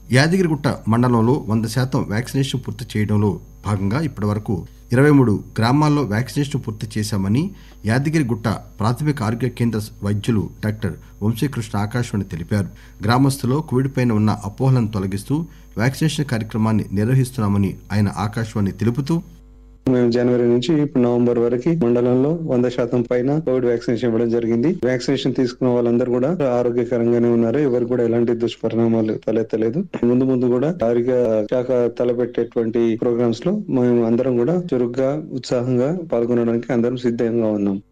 యాదగిరిగుట్ట మండలంలో వంద శాతం వ్యాక్సినేషన్ పూర్తి చేయడంలో భాగంగా ఇప్పటివరకు ఇరవై మూడు గ్రామాల్లో వ్యాక్సినేషన్ పూర్తి చేశామని యాదగిరిగుట్ట ప్రాథమిక ఆరోగ్య కేంద్ర వైద్యులు డాక్టర్ వంశీకృష్ణ ఆకాశవాణి తెలిపారు గ్రామస్తులో కోవిడ్ పైన ఉన్న అపోహలను తొలగిస్తూ వ్యాక్సినేషన్ కార్యక్రమాన్ని నిర్వహిస్తున్నామని ఆయన ఆకాశవాణి తెలుపుతూ మేము జనవరి నుంచి ఇప్పుడు నవంబర్ వరకు మండలంలో వంద శాతం పైన కోవిడ్ వ్యాక్సినేషన్ ఇవ్వడం జరిగింది వ్యాక్సినేషన్ తీసుకున్న వాళ్ళందరూ కూడా ఆరోగ్యకరంగానే ఉన్నారు ఎవరు కూడా ఎలాంటి దుష్పరిణామాలు తలెత్తలేదు ముందు ముందు కూడా ఆరోగ్య శాఖ తలపెట్టేటువంటి ప్రోగ్రామ్స్ లో మేము అందరం కూడా చురుగ్గా ఉత్సాహంగా పాల్గొనడానికి అందరం సిద్ధంగా ఉన్నాం